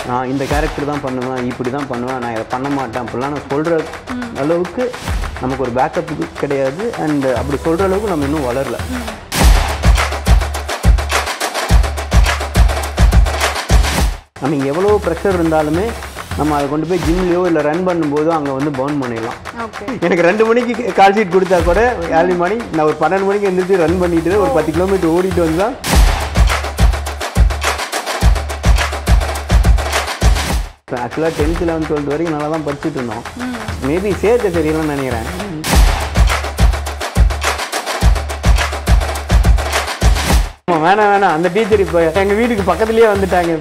நான் இந்த கேரக்டர் தான் பண்ணுவேன் இப்படி தான் பண்ணுவேன் நான் இதை பண்ண மாட்டேன் அப்படிலாம் நான் சொல்கிற அளவுக்கு நமக்கு ஒரு பேக்கப் கிடையாது அண்ட் அப்படி சொல்கிற அளவுக்கு நம்ம இன்னும் வளரல நம்ம இங்கே எவ்வளோ ப்ரெஷர் இருந்தாலுமே நம்ம அதை கொண்டு போய் ஜிம்லேயோ இல்லை ரன் பண்ணும்போதோ அங்கே வந்து பர்ன் பண்ணிடலாம் ஓகே எனக்கு ரெண்டு மணிக்கு கால் ஷீட் கொடுத்தா கூட ஏர்லி மார்னிங் நான் ஒரு பன்னெண்டு மணிக்கு எழுந்திரிச்சு ரன் பண்ணிட்டு ஒரு பத்து கிலோமீட்டர் ஓடிட்டு வந்தா ஆக்சுவலாக டென்த் லெவன்த் டுவெல்த் வரைக்கும் நல்லா தான் படிச்சுட்டு இருந்தோம் மேபி சேர்த்து தெரியலன்னு நினைக்கிறேன் ஆமா, வேணாம் வேணாம் அந்த டீச்சர் இப்போ எங்கள் வீட்டுக்கு பக்கத்துலேயே வந்துட்டாங்க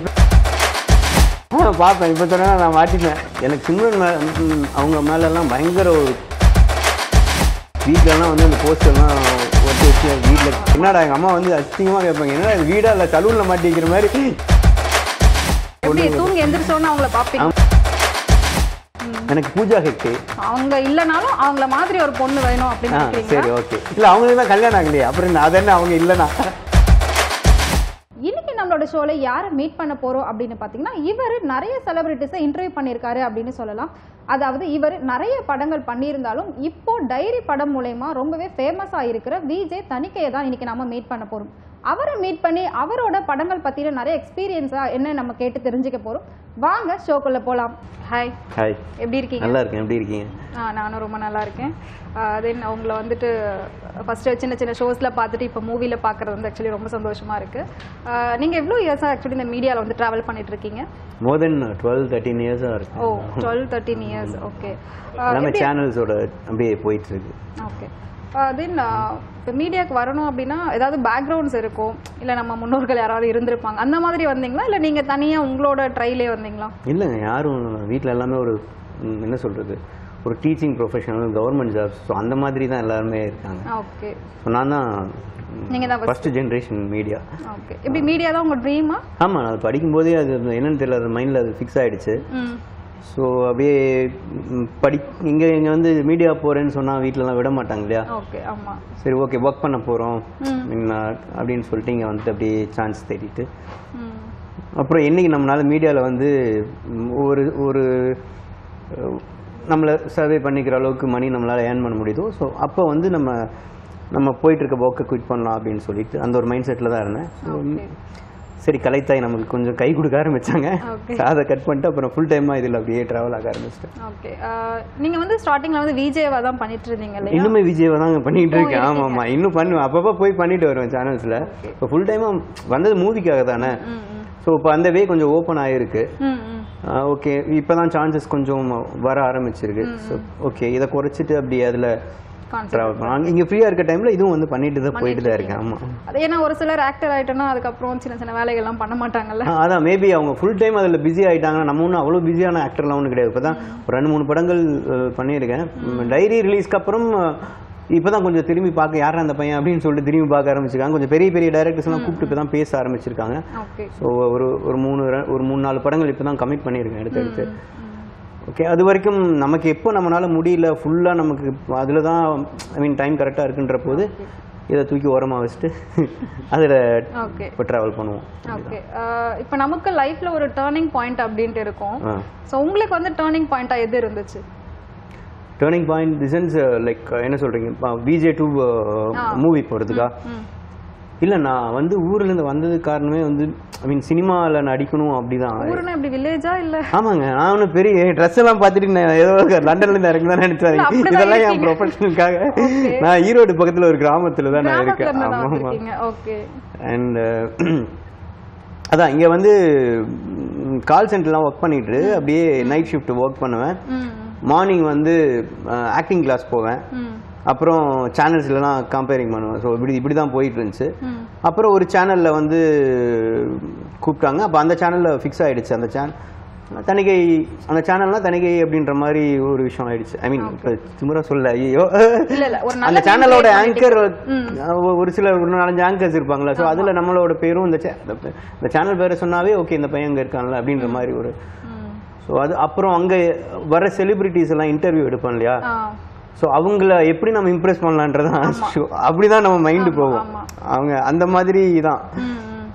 ஆ பார்ப்பேன் இப்போ சொன்னா நான் மாட்டிப்பேன் எனக்கு சிம்ரன் மே ம், அவங்க மேலெல்லாம் பயங்கர ஒரு வீட்டிலலாம் வந்து அந்த போஸ்டர்லாம் ஒட்டி வச்சு வீட்டில் என்னடா எங்கள் அம்மா வந்து அசிங்கமாக கேட்பாங்க என்னடா இது வீடா இல்லை சலூனில் மாட்டி வைக்கிற மாதிரி எப்படி தூங்கி எந்திரிச்சோன்னு அவங்கள பார்ப்பீங்க எனக்கு பூஜா ஹெக்டே அவங்க இல்லைனாலும் அவங்கள மாதிரி ஒரு பொண்ணு வேணும் அப்படின்னு ஆ நினைக்கிறீங்களா சரி ஓகே இல்லை அவங்களுக்கு தான் கல்யாணம் ஆகலையே அப்புறம் என்ன அது என்ன அவங்க இல்லைனா இன்னைக்கு நம்மளோட ஷோல யாரை மீட் பண்ண போறோம் அப்படின்னு பாத்தீங்கன்னா இவர் நிறைய செலிபிரிட்டிஸை இன்டர்வியூ பண்ணியிருக்காரு அப்படின்னு சொல்லலாம் அதாவது இவர் நிறைய படங்கள் பண்ணியிருந்தாலும் இப்போ டைரி படம் மூலயமா ரொம்பவே ஃபேமஸ் ஆயிருக்கிற விஜே தணிக்கையை தான் இன்னைக்கு நம்ம மீட் பண்ண போறோம் அவரை மீட் பண்ணி அவரோட படங்கள் பத்தின நிறைய எக்ஸ்பீரியன்ஸா என்ன நம்ம கேட்டு தெரிஞ்சுக்க போறோம் வாங்க ஷோக்குள்ள போலாம் ஹாய் ஹாய் எப்படி இருக்கீங்க நல்லா இருக்கேன் எப்படி இருக்கீங்க ஆ நானும் ரொம்ப நல்லா இருக்கேன் தென் அவங்கள வந்துட்டு ஃபஸ்ட்டு சின்ன சின்ன ஷோஸில் பார்த்துட்டு இப்போ மூவியில் பார்க்குறது வந்து ஆக்சுவலி ரொம்ப சந்தோஷமாக இருக்குது நீங்கள் எவ்வளோ இயர்ஸாக ஆக்சுவலி இந்த மீடியாவில் வந்து ட்ராவல் பண்ணிட்டு இருக்கீங்க மோர் தென் டுவெல் தேர்ட்டின் இயர்ஸாக ஓ இருக்கு டுவெல் தேர்ட்டீன் இயர்ஸ் ஓகே எல்லாமே சேனல்ஸோட அப்படியே போயிட்டு இருக்கு ஓகே தென் இப்போ மீடியாவுக்கு வரணும் அப்படின்னா ஏதாவது பேக்ரவுண்ட்ஸ் இருக்கும் இல்லை நம்ம முன்னோர்கள் யாராவது இருந்திருப்பாங்க அந்த மாதிரி வந்தீங்களா இல்லை நீங்கள் தனியாக உங்களோட ட்ரைலே வந்தீங்களா இல்லைங்க யாரும் வீட்டில் எல்லாமே ஒரு ம், என்ன சொல்கிறது ஒரு teaching professional government jobs so அந்த மாதிரி தான் எல்லாருமே இருக்காங்க ஓகே ஸோ நான் தான் நீங்கள் தான் ஃபர்ஸ்ட் ஜென்ரேஷன் மீடியா ஓகே இப்படி மீடியா தான் உங்கள் ட்ரீமா ஆமாம் நான் அது படிக்கும்போதே அது என்னன்னு தெரியல அது மைண்டில் அது ஃபிக்ஸ் ஆகிடுச்சு ம் ஸோ அப்படியே ம், படி இங்கே இங்கே வந்து மீடியா போகிறேன்னு சொன்னால் வீட்டிலலாம் விட மாட்டாங்க இல்லையா ஓகே ஆமாம் சரி ஓகே ஒர்க் பண்ண போகிறோம் அப்படின்னு சொல்லிட்டு இங்கே வந்துட்டு அப்படியே சான்ஸ் தேடிட்டு ம் அப்புறம் என்னைக்கு நம்மளால மீடியாவில் வந்து ம், ஒரு ஒரு அஹ், நம்மளை சர்வே பண்ணிக்கிற அளவுக்கு மணி நம்மளால் ஏர்ன் பண்ண முடியுதோ ஸோ அப்போ வந்து நம்ம நம்ம போயிட்டு இருக்க ஒர்க்கை குவிட் பண்ணலாம் அப்படின்னு சொல்லிட்டு அந்த ஒரு மைண்ட் செட்டில் தான் இருந்தேன் So, ஓகே சரி கலைத்தாய் நமக்கு கொஞ்சம் கை கொடுக்க ஆரம்பிச்சாங்க Okay. அதை கட் பண்ணிட்டு அப்புறம் ஃபுல் டைமாக இதில் அப்படியே ட்ராவல் ஆக ஆரம்பிச்சிட்டேன் ஓகே நீங்க வந்து ஸ்டார்டிங்ல வந்து விஜேவா தான் பண்ணிட்டு இருந்தீங்க இல்லையா இன்னுமே விஜயவை தான் பண்ணிட்டு இருக்கேன் ஓ, ஆமாம் ஆமாம் இன்னும் பண்ணுவேன் அப்பப்போ போய் பண்ணிட்டு வருவேன் சேனல்ஸில் இப்போ ஃபுல் டைமாக வந்தது மூவிக்காக தானே ம் ம் ஸோ இப்போ அந்த வே கொஞ்சம் ஓப்பன் ஆகிருக்கு ம் ம் ஓகே இப்போ தான் சான்சஸ் கொஞ்சம் வர ஆரம்பிச்சிருக்கு ஸோ ஓகே இதை குறைச்சிட்டு அப்படி அதில் கான்செப்ட் ட்ராவல் பண்ணலாம் இங்கே ஃப்ரீயாக இருக்க டைமில் இதுவும் வந்து பண்ணிட்டு தான் போயிட்டு தான் இருக்கேன் ஆமாம் அது ஏன்னா ஒரு சிலர் ஆக்டர் ஆயிட்டோம்னா அதுக்கப்புறம் சின்ன சின்ன வேலைகள்லாம் பண்ண மாட்டாங்கல்ல அதான் மேபி அவங்க ஃபுல் டைம் அதில் பிஸி ஆகிட்டாங்கன்னா நம்ம ஒன்றும் அவ்வளோ பிஸியான ஆக்டர்லாம் ஒன்றும் கிடையாது இப்போ தான் ஒரு ரெண்டு மூணு படங்கள் அஹ், பண்ணியிருக்கேன் டைரி ரிலீஸ்க்கு அப்புறம் இப்போ தான் கொஞ்சம் திரும்பி பார்க்க யார் அந்த பையன் அப்படின்னு சொல்லிட்டு திரும்பி பார்க்க ஆரம்பிச்சிருக்காங்க கொஞ்சம் பெரிய பெரிய டேரக்டர்ஸ்லாம் கூப்பிட்டு இப்போ தான் பேச ஆரம்பிச்சிருக்காங்க ஓகே ஸோ ஒரு ஒரு மூணு ர- ஒரு மூணு நாலு படங்கள் இப்போ தான் கமிட் பண்ணியிருக்கேன் எடுத்து எடுத்து ஓகே அது வரைக்கும் நமக்கு எப்போ நம்மளால முடியல ஃபுல்லாக நமக்கு அதில் தான் ஐ மீன் டைம் கரெக்டாக இருக்குன்ற போது இதை தூக்கி ஓரமாக வச்சுட்டு அதில் ஓகே இப்போ ட்ராவல் பண்ணுவோம் ஓகே இப்போ நமக்கு லைஃப்ல ஒரு டேர்னிங் பாயிண்ட் அப்படின்ட்டு இருக்கும் ஆ ஸோ உங்களுக்கு வந்து டேர்னிங் பாயிண்டா எது இருந்துச்சு டேர்னிங் பாயிண்ட் டிசன்ஸ் லைக் என்ன சொல்கிறீங்க விஜே டூ மூவி போகிறதுக்கா ம் இல்லை நான் வந்து ஊர்லேருந்து வந்தது காரணமே வந்து ஐ மீன் சினிமாவில் நடிக்கணும் அப்படிதான் ஊருன்னா இப்படி வில்லேஜா இல்ல ஆமாங்க நான் ஒன்றும் பெரிய ட்ரெஸ் எல்லாம் பார்த்துட்டு நான் ஏதோ லண்டன்ல இருந்து இறங்கி தான் நினைச்சேன் இல்ல, அப்படிதான் இதெல்லாம் என் இருக்கீங்க. ப்ரொஃபஷனுக்காக Okay. நான் ஈரோடு பக்கத்துல ஒரு கிராமத்துல தான் நான் கிராமத்துல இருக்கேன் இருந்து ஆமா தான் ஆமா இருக்கீங்க ஓகே அண்ட் அதான் இங்க வந்து கால் சென்டர்லாம் ஒர்க் பண்ணிட்டு அப்படியே நைட் ஷிஃப்ட் ஒர்க் பண்ணுவேன் ம் மார்னிங் வந்து ஆக்டிங் கிளாஸ் போவேன் ம் அப்புறம் சேனல்ஸ்லாம் கம்பேரிங் பண்ணுவேன் ஸோ இப்படி இப்படி தான் போயிட்டு இருந்துச்சு ம் அப்புறம் ஒரு சேனலில் வந்து கூப்பிட்டாங்க அப்போ அந்த சேனலில் ஃபிக்ஸ் ஆயிடுச்சு அந்த சேனல் தணிகை அந்த சேனல்னா தணிகை அப்படின்ற மாதிரி ஒரு விஷயம் ஆயிடுச்சு ஐ மீன் இப்போ திமுறா சொல்ல ஐயோ இல்ல இல்ல ஒரு நல்ல அந்த name சேனலோட create ஆங்கர் ம். ஒரு சில ஒரு நாலஞ்சு ஆங்கர்ஸ் இருப்பாங்களா ஸோ அதில் நம்மளோட பேரும் இந்த cha- இந்த சேனல் பேரை சொன்னாவே ஓகே இந்த பையன் இங்கே இருக்கான்ல அப்படின்ற மாதிரி ஒரு ம் ஸோ அது அப்புறம் அங்கே வர செலிபிரிட்டிஸ் எல்லாம் இன்டர்வியூ எடுப்போம் இல்லையா ஆ ஸோ அவங்கள எப்படி நம்ம இம்ப்ரெஸ் பண்ணலான்றதான் அப்படிதான் நம்ம மைண்டு போகும் ஆமா. அவங்க அந்த மாதிரி தான் ம் ம்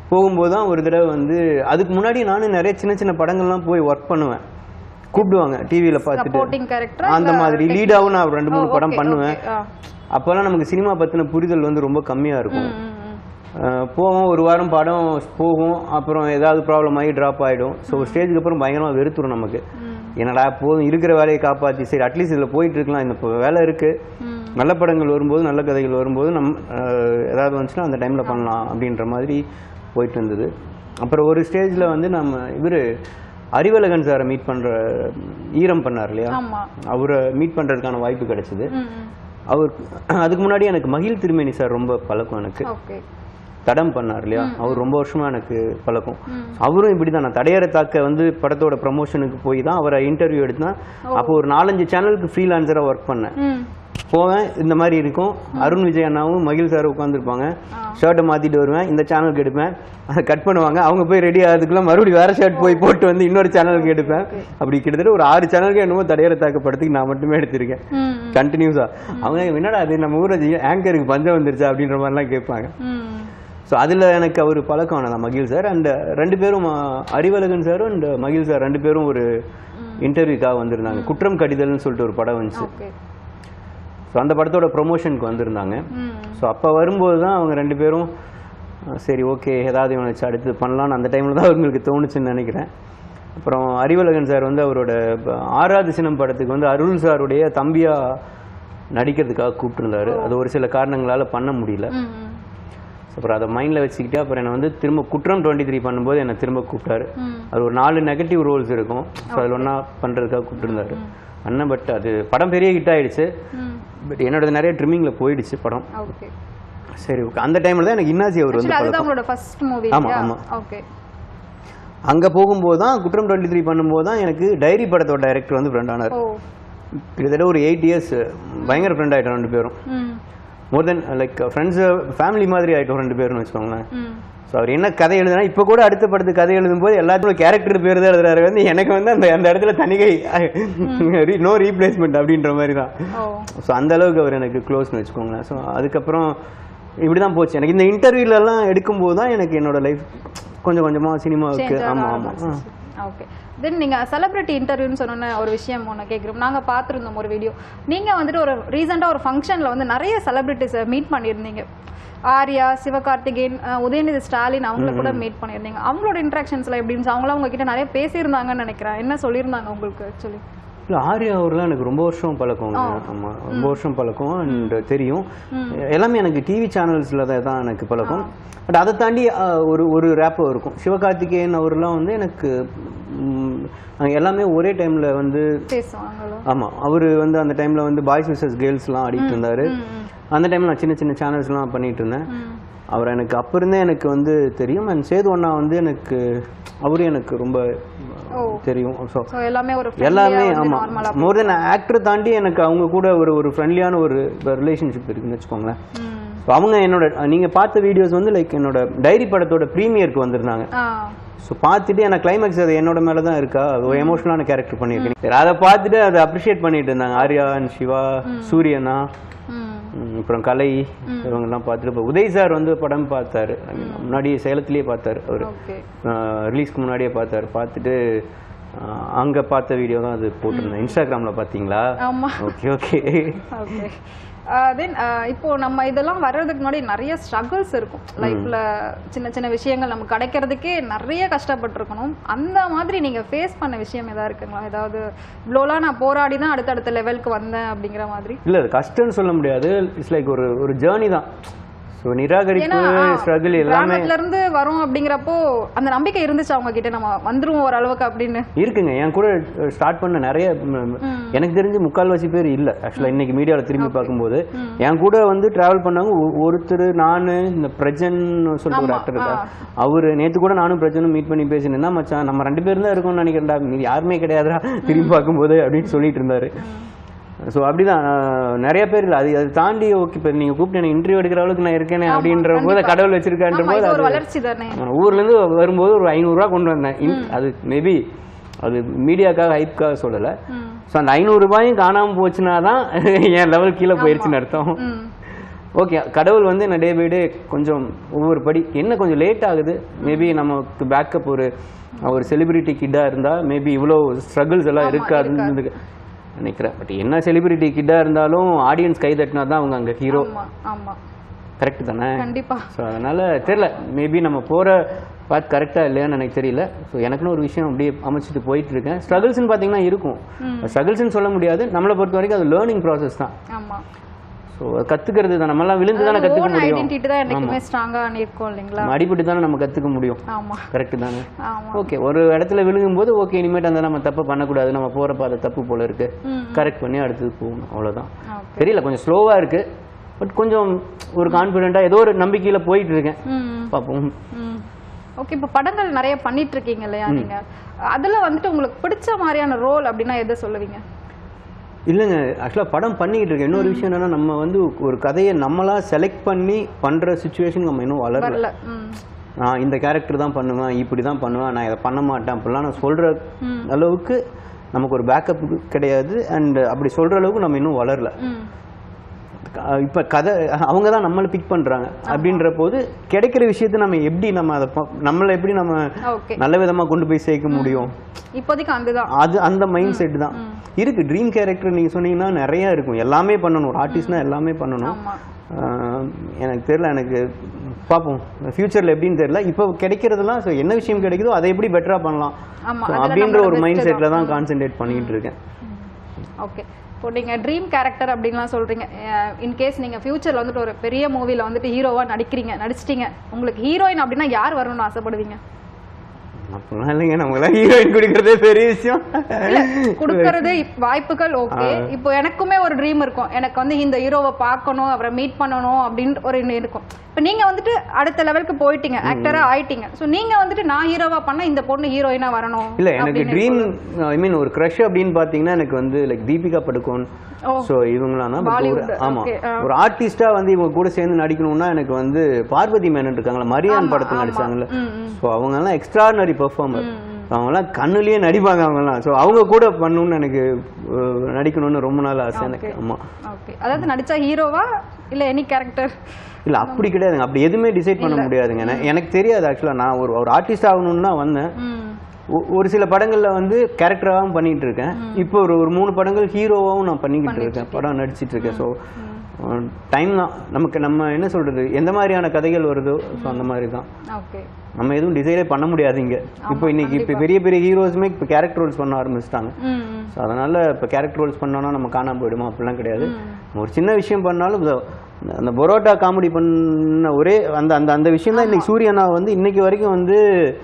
போகும்போது தான் ஒரு தடவை வந்து அதுக்கு முன்னாடி நானும் நிறைய சின்ன சின்ன படங்கள்லாம் போய் ஒர்க் பண்ணுவேன் கூப்பிடுவாங்க டிவியில் பார்த்துட்டு சப்போர்ட்டிங் கேரக்டர் அந்த மாதிரி லீடாகவும் நான் ஒரு ரெண்டு மூணு படம் பண்ணுவேன் அப்போல்லாம் நமக்கு சினிமா பற்றின புரிதல் வந்து ரொம்ப கம்மியாக இருக்கும் அஹ் போவோம் ஒரு வாரம் படம் போகும் அப்புறம் ஏதாவது ப்ராப்ளம் ஆகி ட்ராப் ஆகிடும் ஸோ ஸ்டேஜுக்கு அப்புறம் பயங்கரமாக வெறுத்துரும் நமக்கு என்னடா போதும் இருக்கிற வேலையை காப்பாற்றி சரி அட்லீஸ்ட் இதில் போயிட்டு இருக்கலாம் இந்த இப்போ வேலை இருக்குது நல்ல படங்கள் வரும்போது நல்ல கதைகள் வரும்போது நம் அஹ் ஏதாவது வந்துச்சுன்னா அந்த டைமில் பண்ணலாம் அப்படின்ற மாதிரி போயிட்டு இருந்தது அப்புறம் ஒரு ஸ்டேஜில் வந்து நம்ம இவர் அறிவழகன் சாரை மீட் பண்ணுற ஈரம் பண்ணார் இல்லையா ஆமா அவரை மீட் பண்ணுறதுக்கான வாய்ப்பு கிடைச்சிது ம், ம். அவர் அதுக்கு முன்னாடி எனக்கு மகிழ் திருமேனி சார் ரொம்ப பழக்கம் எனக்கு ஓகே தடம் பண்ணார் இல்லையா அவர் ரொம்ப வருஷமா எனக்கு பழக்கம் அவரும் இப்படி தான் நான் தடையற தாக்க வந்து படத்தோட ப்ரமோஷனுக்கு போய் தான் அவரை இன்டர்வியூ எடுத்தேன் அப்போ ஒரு நாலஞ்சு சேனலுக்கு ஃப்ரீலான்சராக ஒர்க் பண்ணேன் ம் போவேன் இந்த மாதிரி இருக்கும் அருண் விஜய் அண்ணாவும் மகிழ் சார் உட்காந்துருப்பாங்க ஷர்ட்டை மாற்றிட்டு வருவேன் இந்த சேனலுக்கு எடுப்பேன் அதை கட் பண்ணுவாங்க அவங்க போய் ரெடி ஆகிறதுக்குள்ள மறுபடியும் வேற ஷர்ட் போய் போட்டு வந்து இன்னொரு சேனலுக்கு எடுப்பேன் அப்படி கிட்டத்தட்ட ஒரு ஆறு சேனலுக்கு என்னமோ தடையற தாக்க படத்துக்கு நான் மட்டுமே எடுத்திருக்கேன் ம் கண்டினியூஸா அவங்க என்னடா அது நம்ம ஊரை ஆங்கருக்கு பஞ்சம் வந்துருச்சா அப்படின்ற மாதிரிலாம் கேட்பாங்க ம் ஸோ அதில் எனக்கு அவர் பழக்கம் ஆனதா மகிழ் சார் அண்ட் ரெண்டு பேரும் அஹ், அறிவழகன் சாரும் அண்ட் மகிழ் சார் ரெண்டு பேரும் ஒரு இன்டர்வியூக்காக வந்திருந்தாங்க குற்றம் கடிதல்னு சொல்லிட்டு ஒரு படம் வந்துச்சு ஓகே ஸோ அந்த படத்தோட ப்ரொமோஷனுக்கு வந்திருந்தாங்க ம் ஸோ அப்போ வரும்போது தான் அவங்க ரெண்டு பேரும் அஹ், சரி ஓகே ஏதாவது இவனை வச்சு அடுத்து பண்ணலான்னு அந்த டைமில் தான் அவங்களுக்கு தோணுச்சுன்னு நினைக்கிறேன் அப்புறம் அறிவழகன் சார் வந்து அவரோட ப- ஆறாவது சினம் படத்துக்கு வந்து அருள் சாருடைய தம்பியா நடிக்கிறதுக்காக கூப்பிட்டுருந்தாரு அது ஒரு சில காரணங்களால் பண்ண முடியல ம் ம் அப்புறம் அதை மைண்டில் வச்சுக்கிட்டு அப்புறம் என்னை வந்து திரும்ப குற்றம் டுவெண்ட்டி த்ரீ பண்ணும்போது என்னை திரும்ப கூப்பிட்டாரு ம். அது ஒரு நாலு நெகட்டிவ் ரோல்ஸ் இருக்கும் ஸோ அதில் ஒன்றா பண்ணுறதுக்காக கூப்பிட்டுருந்தாரு அண்ணன் பட் அது படம் பெரிய ஹிட் ஆயிடுச்சு ம் பட் என்னோட நிறைய ட்ரிம்மிங்கில் போயிடுச்சு படம் ஓகே சரி ஓகே அந்த டைமில் தான் எனக்கு இன்னாசி அவர் வந்து ஆக்சுவலி அதுதான் பழக்கம் உங்களோட ஃபர்ஸ்ட் மூவி ஆமா, ஆமா. ஓகே அங்கே போகும்போது தான் குற்றம் டுவெண்ட்டி த்ரீ பண்ணும்போது தான் எனக்கு டைரி படத்தோட டைரக்டர் வந்து ஃப்ரெண்ட் ஆனார் ஓ கிட்டத்தட்ட ஒரு எயிட் இயர்ஸ் பயங்கர ஃப்ரெண்ட் ஆகிட்டோம் ரெண்டு பேரும் ம் more then like friends family மாதிரி ஆகிட்டோம் ரெண்டு பேரும்னு வச்சுக்கோங்களேன் ம் ஸோ அவர் என்ன கதை எழுதுனா இப்போ கூட அடுத்த படத்துக்கு கதை எழுதும்போது எல்லாத்துக்கும் கேரக்டர் பேர் தான் எழுதுறாரு வந்து எனக்கு வந்து அந்த அந்த இடத்துல தனிகை நோ ரீப்ளேஸ்மெண்ட் அப்படின்ற மாதிரி தான் ஓ ஸோ அந்த அளவுக்கு அவர் எனக்கு க்ளோஸ்னு வச்சுக்கோங்களேன் ஸோ அதுக்கப்புறம் இப்படி தான் போச்சு எனக்கு இந்த இன்டர்வியூலலாம் எடுக்கும்போது தான் எனக்கு என்னோட லைஃப் கொஞ்சம் கொஞ்சமாக சினிமாவுக்கு சேஞ்ச் ஆமாம் ஆமாம் ஓகே தென் நீங்க செலிபிரிட்டி இன்டர்வியூன்னு சொன்ன ஒரு விஷயம் ஒன்று கேட்குறோம் நாங்க பார்த்துருந்தோம் ஒரு வீடியோ நீங்க வந்துட்டு ஒரு ரீசெண்டாக ஒரு ஃபங்க்ஷன்ல வந்து நிறைய செலிபிரிட்டிஸை மீட் பண்ணியிருந்தீங்க ஆர்யா சிவகார்த்திகேயன் அஹ், உதயநிதி ஸ்டாலின் அவங்கள கூட மீட் பண்ணியிருந்தீங்க அவங்களோட இன்ட்ராக்ஷன்ஸ்ல எப்படி இருந்துச்சு அவங்களாம் உங்ககிட்ட நிறைய பேசியிருந்தாங்கன்னு நினைக்கிறேன் என்ன சொல்லியிருந்தாங்க உங்களுக்கு ஆக்சுவலி இல்லை ஆர்யா அவர்லாம் எனக்கு ரொம்ப வருஷம் பழக்கங்க ஆமாம் ரொம்ப வருஷம் பழக்கம் அண்ட் தெரியும் எல்லாமே எனக்கு டிவி சேனல்ஸில் தான் எனக்கு பழக்கம் பட் அதை தாண்டி அஹ், ஒரு ஒரு ரேப்பர் இருக்கும் சிவகார்த்திகேயன் அவர்லாம் வந்து எனக்கு ம், நாங்க எல்லாமே ஒரே டைமில் வந்து பேசுவாங்களோ ஆமாம் அவர் வந்து அந்த டைமில் வந்து பாய்ஸ் விசஸ் கேர்ள்ஸ்லாம் ஆடிட்டு இருந்தார் அந்த டைமில் நான் சின்ன சின்ன சேனல்ஸ்லாம் பண்ணிட்டு இருந்தேன் ம் அவர் எனக்கு அப்போ இருந்தே எனக்கு வந்து தெரியும் அண்ட் சேது அண்ணா வந்து எனக்கு அவரும் எனக்கு ரொம்ப ஓ. தெரியும் ஸோ ஸோ எல்லாமே ஒரு எல்லாமே ஆமாம் நார்மலா மோர் தென் ஆக்டர் தாண்டி எனக்கு அவங்க கூட ஒரு ஒரு ஃப்ரெண்ட்லியான ஒரு ரிலேஷன்ஷிப் இருக்குன்னு வச்சுக்கோங்களேன் ம் ஸோ அவங்க என்னோட நீங்கள் பார்த்த வீடியோஸ் வந்து லைக் என்னோட டைரி படத்தோட ப்ரீமியருக்கு வந்திருந்தாங்க ஆ ஸோ பார்த்துட்டு எனக்கு கிளைமேக்ஸ் அது என்னோட மேலே தான் இருக்கா அது ஒரு எமோஷனலான கேரக்டர் பண்ணியிருக்கேன் சரி, அதை பார்த்துட்டு அதை அப்ரிஷியேட் பண்ணிட்டு இருந்தாங்க ஆர்யா அண்ட் சிவா சூரியனா ம் ம், அப்புறம் கலை இவங்கெல்லாம் பார்த்துட்டு இப்போ உதய் சார் வந்து படம் பார்த்தாரு I mean, முன்னாடி சேலத்திலேயே பார்த்தாரு அவர் ஓகே ரிலீஸ்க்கு முன்னாடியே பார்த்தாரு பார்த்துட்டு அஹ், அங்க பார்த்த வீடியோ தான் அது போட்டிருந்தேன் இன்ஸ்டாகிராம்ல பார்த்தீங்களா ஆமா ஓகே ஓகே ஓகே தென் இப்போ நம்ம இதெல்லாம் வர்றதுக்கு முன்னாடி நிறைய ஸ்ட்ரகிள்ஸ் இருக்கும் லைஃப்ல சின்ன சின்ன விஷயங்கள் நமக்கு கிடைக்கிறதுக்கே நிறைய கஷ்டப்பட்டிருக்கணும் அந்த மாதிரி நீங்க ஃபேஸ் பண்ண விஷயம் ஏதாவது இருக்குங்களா ஏதாவது இவ்வளோலாம் நான் போராடி தான் அடுத்தடுத்த லெவலுக்கு வந்தேன் அப்படிங்கிற மாதிரி இல்ல அது கஷ்டம்னு சொல்ல முடியாது இட்ஸ் லைக் ஒரு ஒரு ஜேர்னி தான் ஸோ நிராகரிப்பு ஏன்னா ஸ்ட்ரகிள் எல்லாமே கிராமத்துல இருந்து வரோம் அப்படிங்கிறப்போ அந்த நம்பிக்கை இருந்துச்சு அவங்க கிட்ட நம்ம வந்துருவோம் ஓரளவுக்கு அப்படின்னு இருக்குங்க என் கூட ஸ்டார்ட் பண்ண நிறைய ம், எனக்கு தெரிஞ்சு முக்கால்வாசி பேர் இல்ல ஆக்சுவலா இன்னைக்கு மீடியாவில் திரும்பி பார்க்கும்போது என் கூட வந்து டிராவல் பண்ணவங்க ஒ- ஒருத்தர் நானு இந்த பிரஜன் சொல்லிட்டு ஒரு ஆக்டர் இருக்கா அவரு நேத்து கூட நானும் பிரஜனும் மீட் பண்ணி பேசினேன் மச்சான் நம்ம ரெண்டு பேரும் தான் இருக்கோம்னு நினைக்கிறேன்டா நீ யாருமே கிடையாதுடா திரும்பி பார்க்கும்போது அப்படின்னு சொல்லிட்டு இருந்தாரு ஸோ அப்படிதான் அஹ், நிறைய பேர் இல்லை அது அது தாண்டி ஓகே இப்போ நீங்கள் கூப்பிட்டு எனக்கு இன்டர்வியூ எடுக்கிற அளவுக்கு நான் இருக்கேனே அப்படின்ற போது கடவுள் வச்சிருக்கான்ற ஆமா, போது இது ஒரு அது வளர்ச்சி தானே நான் ஊர்ல இருந்து வரும்போது ஒரு ஐநூறுரூவா கொண்டு வந்தேன் இன்- அது மேபி அது மீடியாக்காக ஹைப்காக சொல்லலை ம் ஸோ அந்த ஐநூறு ரூபாயும் காணாமல் போச்சுன்னா தான் என் லெவல் கீழே போயிருச்சுன்னு அர்த்தம் ம் ஓகே கடவுள் வந்து என்ன டே பை டே கொஞ்சம் ஒவ்வொரு படி என்ன கொஞ்சம் லேட் ஆகுது மேபி நமக்கு பேக்கப் ஒரு ஒரு செலிபிரிட்டி கிட்டாக இருந்தால் மேபி இவ்வளோ ஸ்ட்ரகிள்ஸ் எல்லாம் இருக்காதுன்னு நினைக்கிறேன் பட் என்ன செலிபிரிட்டி கிட்டாக இருந்தாலும் ஆடியன்ஸ் கை தட்டினா தான் அவங்க அங்கே ஹீரோ ஆமா ஆமா கரெக்ட் தானே கண்டிப்பா ஸோ அதனால் தெரில மேபி நம்ம போகிற பார்த்து கரெக்டாக இல்லையான்னு எனக்கு தெரியல ஸோ எனக்குன்னு ஒரு விஷயம் அப்படியே அமைச்சிட்டு போயிட்டு இருக்கேன் ஸ்ட்ரகிள்ஸ்னு பார்த்தீங்கன்னா இருக்கும் ஸ்ட்ரகிள்ஸ்னு சொல்ல முடியாது நம்மளை பொறுத்த வரைக்கும் அது லேர்னிங் ப்ராசஸ் தான் ஆமா ஸோ கற்றுக்கிறது தான் நம்மளாம் விழுந்து தானே கற்றுக்க ஓன் முடியும் ஐடென்டிட்டி தான் என்னைக்குமே ஸ்ட்ராங்கா இருக்கும் இல்லைங்களா நம்ம அடிபட்டு தானே நம்ம கற்றுக்க முடியும் ஆமா கரெக்ட் தானே ஆமா ஓகே ஒரு இடத்துல விழுகும்போது ஓகே இனிமேட்டு அந்த நம்ம தப்பு பண்ணக்கூடாது நம்ம போகிற பாதை தப்பு போல இருக்கு ம். கரெக்ட் பண்ணி அடுத்தது போகணும் அவ்வளோதான் ஓகே தெரியல கொஞ்சம் ஸ்லோவாக இருக்கு பட் கொஞ்சம் ஒரு கான்ஃபிடென்ட்டாக ஏதோ ஒரு நம்பிக்கையில் போயிட்டு இருக்கேன் ம் பார்ப்போம் ம் ஓகே இப்போ படங்கள் நிறைய பண்ணிட்டு இருக்கீங்க இல்லையா நீங்க அதுல வந்துட்டு உங்களுக்கு பிடிச்ச மாதிரியான ரோல் அப்படின்னா எதை சொல்லுவீங்க இல்லைங்க ஆக்சுவலாக படம் பண்ணிக்கிட்டு இருக்கேன் இன்னொரு விஷயம் என்னன்னா நம்ம வந்து ஒரு கதையை நம்மளா செலக்ட் பண்ணி பண்ணுற சுச்சுவேஷன் நம்ம இன்னும் வளரல வரல ம் நான் இந்த கேரக்டர் தான் பண்ணுவேன் இப்படி தான் பண்ணுவேன் நான் இதை பண்ண மாட்டேன் அப்படிலாம் நான் சொல்கிற அளவுக்கு நமக்கு ஒரு பேக்கப் கிடையாது அண்ட் அப்படி சொல்கிற அளவுக்கு நம்ம இன்னும் வளரல ம் அஹ் இப்ப கதை அவங்க தான் நம்மளை பிக் பண்றாங்க அப்படின்ற போது கிடைக்கிற விஷயத்தை நம்ம எப்படி நம்ம அதை ப- நம்மளை எப்படி நம்ம ஓகே நல்ல விதமா கொண்டு போய் சேர்க்க முடியும் இப்போதைக்கு அங்குதான் அது அந்த மைண்ட் செட் தான் இருக்கு ட்ரீம் கேரக்டர் நீங்க சொன்னீங்கன்னா நிறைய இருக்கும் எல்லாமே பண்ணணும் ஒரு ஆர்டிஸ்ட்னா எல்லாமே பண்ணணும் ஆமா அஹ் எனக்கு தெரியல எனக்கு பார்ப்போம் ஃபியூச்சர்ல எப்படின்னு தெரியல இப்போ கிடைக்கிறதெல்லாம் so என்ன விஷயம் கிடைக்குதோ அதை எப்படி பெட்டரா பண்ணலாம் ஆமா So அதுல அப்படின்ற நம்மளோட ஒரு மைண்ட் best செட்ல தான் கான்சென்ட்ரேட் பண்ணிட்டு இருக்கேன் ஓகே இப்போ நீங்க ட்ரீம் கேரக்டர் அப்படின்லாம் சொல்றீங்க இன்கேஸ் நீங்க ஃபியூச்சர்ல வந்துட்டு ஒரு பெரிய மூவில வந்துட்டு ஹீரோவா நடிக்கிறீங்க நடிச்சிட்டீங்க உங்களுக்கு ஹீரோயின் அப்படின்னா யார் வரணும்னு ஆசைப்படுவீங்க அப்படிலாம் இல்லைங்க நமக்கு ஹீரோயின் குடிக்கிறதே பெரிய விஷயம் கொடுக்கறது இப்- வாய்ப்புகள் ஓகே இப்போ எனக்குமே ஒரு ட்ரீம் இருக்கும் எனக்கு வந்து இந்த ஹீரோவை பார்க்கணும் அவரை மீட் பண்ணணும் அப்படின்னு ஒரு எண்ணம் இருக்கும் இப்போ நீங்க வந்துட்டு அடுத்த லெவலுக்கு போயிட்டீங்க ஆக்டரா ஆயிட்டீங்க ஸோ நீங்க வந்துட்டு நான் ஹீரோவா பண்ணா இந்த பொண்ணு ஹீரோயினா வரணும் இல்ல எனக்கு அப்படின்னு ட்ரீம் ஐ மீன் ஒரு க்ரஷ் அப்படின்னு பாத்தீங்கன்னா எனக்கு வந்து லைக் தீபிகா படுகோன் ஓ. ஸோ இவங்களாம் தான் but ஒரு Bollywood, ஆமா okay, ஆ. ஒரு ஆர்டிஸ்டா வந்து இவங்க கூட சேர்ந்து நடிக்கணும்னா எனக்கு வந்து பார்வதி மேனன் இருக்காங்களா மரியான் படத்துல நடிச்சாங்கல்ல ம், ம். ஸோ அவங்கெல்லாம் எக்ஸ்ட்ரானரி பெர்ஃபார்மர் அவங்கெல்லாம் கண்ணுலயே நடிப்பாங்க அவங்கெல்லாம் ஸோ அவங்க கூட பண்ணணும்னு எனக்கு அஹ், நடிக்கணும்னு ரொம்ப நாள் ஆசை எனக்கு ஆமா ஓகே அதாவது நடிச்சா ஹீரோவா இல்ல எனி கேரக்டர் இல்ல அப்படி கிடையாதுங்க அப்படி எதுவுமே டிசைட் பண்ண முடியாதுங்க நான் எனக்கு தெரியாது ஆக்சுவலா நான் ஒரு ஒரு ஆர்டிஸ்ட் ஆகணும்னு தான் வந்தேன் ம் ஒ- ஒரு சில படங்கள்ல வந்து கேரக்டராகவும் பண்ணிட்டு இருக்கேன் இப்போ ஒரு ஒரு மூணு படங்கள் ஹீரோவாகவும் நான் பண்ணிக்கிட்டு இருக்கேன் படம் நடிச்சிட்டு இருக்கேன் ஸோ டைம் தான் நமக்கு நம்ம என்ன சொல்றது எந்த மாதிரியான கதைகள் வருதோ ஸோ அந்த மாதிரி தான் ஓகே நம்ம எதுவும் டிசைடே பண்ண முடியாது இங்க இப்போ இன்னைக்கு இப்போ பெரிய பெரிய ஹீரோஸுமே இப்போ கேரக்டர் ரோல்ஸ் பண்ண ஆரம்பிச்சிட்டாங்க ம் ம். ஸோ அதனால இப்போ கேரக்டர் ரோல்ஸ் பண்ணோம்னா நம்ம காணாம போயிடுமா அப்படிலாம் கிடையாது ஒரு சின்ன விஷயம் பண்ணாலும் இதோ, அந்த பரோட்டா காமெடி பண்ண ஒரே அந்த அந்த அந்த விஷயம் தான் இன்னைக்கு சூரியனா வந்து இன்னைக்கு வரைக்கும் வந்து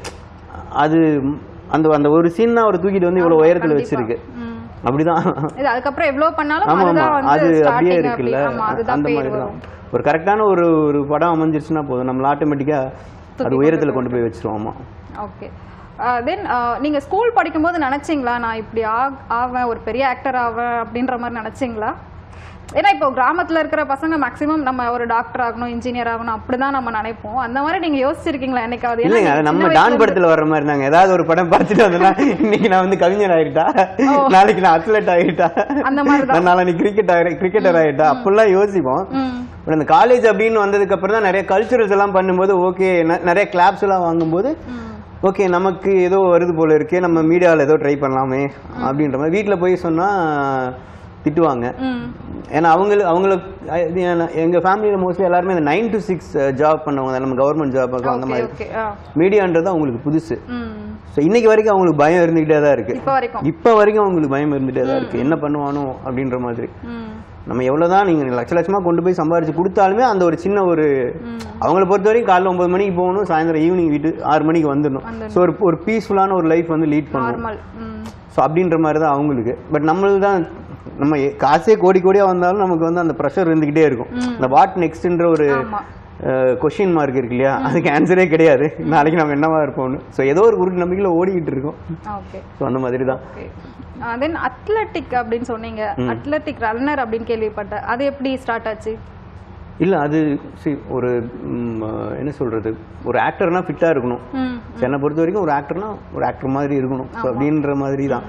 அது அந்த அந்த ஒரு சீன் தான் அவர் தூக்கிட்டு வந்து இவ்வளவு உயரத்துல வச்சிருக்கு ம். அப்படிதான் இது அதுக்கப்புறம் எவ்வளவு பண்ணாலும் ஆமா ஆமா அதுதான் அது வந்து அப்படியே ஸ்டார்டிங் இருக்குல்ல ஆமா அதுதான் அந்த பேர் மாதிரி தான் வரும் ஒரு கரெக்டான ஒரு ஒரு படம் அமைஞ்சிருச்சுன்னா போதும் நம்மள ஆட்டோமேட்டிக்கா அது உயரத்துல கொண்டு போய் வச்சிருவோம் ஆமா ஓகே தென் நீங்க ஸ்கூல் படிக்கும்போது நினைச்சீங்களா நான் இப்படி ஆ- ஆவேன் ஒரு பெரிய ஆக்டர் ஆவேன் அப்படின்ற மாதிரி நினைச்சீங்களா ஏன்னா இப்போ கிராமத்துல இருக்கிற பசங்க மேக்ஸிமம் நம்ம ஒரு டாக்டர் ஆகணும் இன்ஜினியர் ஆகணும் அப்படிதான் நம்ம நினைப்போம் அந்த மாதிரி நீங்க யோசிச்சிருக்கீங்களா என்னைக்காவது ஏன்னா இல்லைங்க நீங்க அது நம்ம சின்ன டான் வயசுல படத்துல வர்ற மாதிரி தாங்க ஏதாவது ஒரு படம் பார்த்துட்டு அதெல்லாம் இன்னைக்கு நான் வந்து கவிஞர் ஆயிட்டா நாளைக்கு நான் அத்லெட் ஆயிட்டா அந்த மாதிரி நான் நாளைக்கு கிரிக்கெட் கிரிக்கெட்டர் ஆயிட்டா அப்படிலாம் யோசிப்போம் ம் but அந்த காலேஜ் அப்படின்னு வந்ததுக்கு அப்புறம் தான் நிறைய கல்ச்சுரல்ஸ் எல்லாம் பண்ணும்போது ஓகே நிறைய கிளாப்ஸ் எல்லாம் வாங்கும்போது ஓகே நமக்கு ஏதோ வருது போல இருக்கே நம்ம மீடியாவில் ஏதோ ட்ரை பண்ணலாமே அப்படின்ற மாதிரி வீட்டில் போய் சொன்னா திட்டுவாங்க ம் ஏன்னா அவங்களுக்கு அவங்களுக்கு அஹ், இது என்ன- எங்க ஃபேமிலியில மோஸ்ட்லி எல்லாருமே இந்த நைன் டு சிக்ஸ் ஜாப் பண்ணவங்க தான் நம்ம கவர்மெண்ட் ஜாப் அந்த ஓகே மாதிரி ஓகே ஆ மீடியான்றது அவங்களுக்கு புதுசு ம் ஸோ இன்னைக்கு வரைக்கும் அவங்களுக்கு பயம் இருந்துகிட்டே தான் இருக்கு இப்போ வரைக்கும் இப்போ வரைக்கும் அவங்களுக்கு பயம் இருந்துகிட்டே தான் இருக்கு என்ன பண்ணுவானோ அப்படின்ற மாதிரி ம் நம்ம எவ்வளவுதான் நீங்க லட்ச லட்சமா கொண்டு போய் சம்பாரிச்சு கொடுத்தாலுமே அந்த ஒரு சின்ன ஒரு அவங்கள பொறுத்த வரைக்கும் காலைல ஒன்பது மணிக்கு போகணும் சாயந்தரம் ஈவினிங் வீட்டு ஆறு மணிக்கு வந்துடணும் ஸோ ஒரு ஒரு பீஸ்ஃபுல்லான ஒரு லைஃப் வந்து லீட் பண்ணணும் நார்மல் ம் ஸோ அப்படின்ற மாதிரி தான் அவங்களுக்கு பட் நம்மளுக்கு தான் நம்ம எ- காசே கோடி கோடியா வந்தாலும் நமக்கு வந்து அந்த ப்ரெஷர் இருந்துகிட்டே இருக்கும் இந்த வாட் நெக்ஸ்ட்ன்ற ஒரு ஆமா கொஷின் மார்க் இருக்கு இல்லையா அதுக்கு ஆன்சரே கிடையாது நாளைக்கு நம்ம என்னவா இருப்போம்னு ஸோ ஏதோ ஒரு குருட்டு நம்பிக்கையில ஓடிக்கிட்டு இருக்கோம் ஓகே ஸோ அந்த மாதிரி தான் ஓகே தென் அத்லெட்டிக் அப்படின்னு சொன்னீங்க அத்லெட்டிக் ரன்னர் அப்படின்னு கேள்விப்பட்டேன் அது எப்படி ஸ்டார்ட் ஆச்சு இல்ல அது see, ஒரு ம், அஹ், என்ன சொல்றது ஒரு ஆக்டர்னா ஃபிட்டா இருக்கணும் ம் So, என்னை பொறுத்த வரைக்கும் ஒரு ஆக்டர்னா ஒரு ஆக்டர் மாதிரி இருக்கணும் ஸோ அப்படின்ற மாதிரி தான்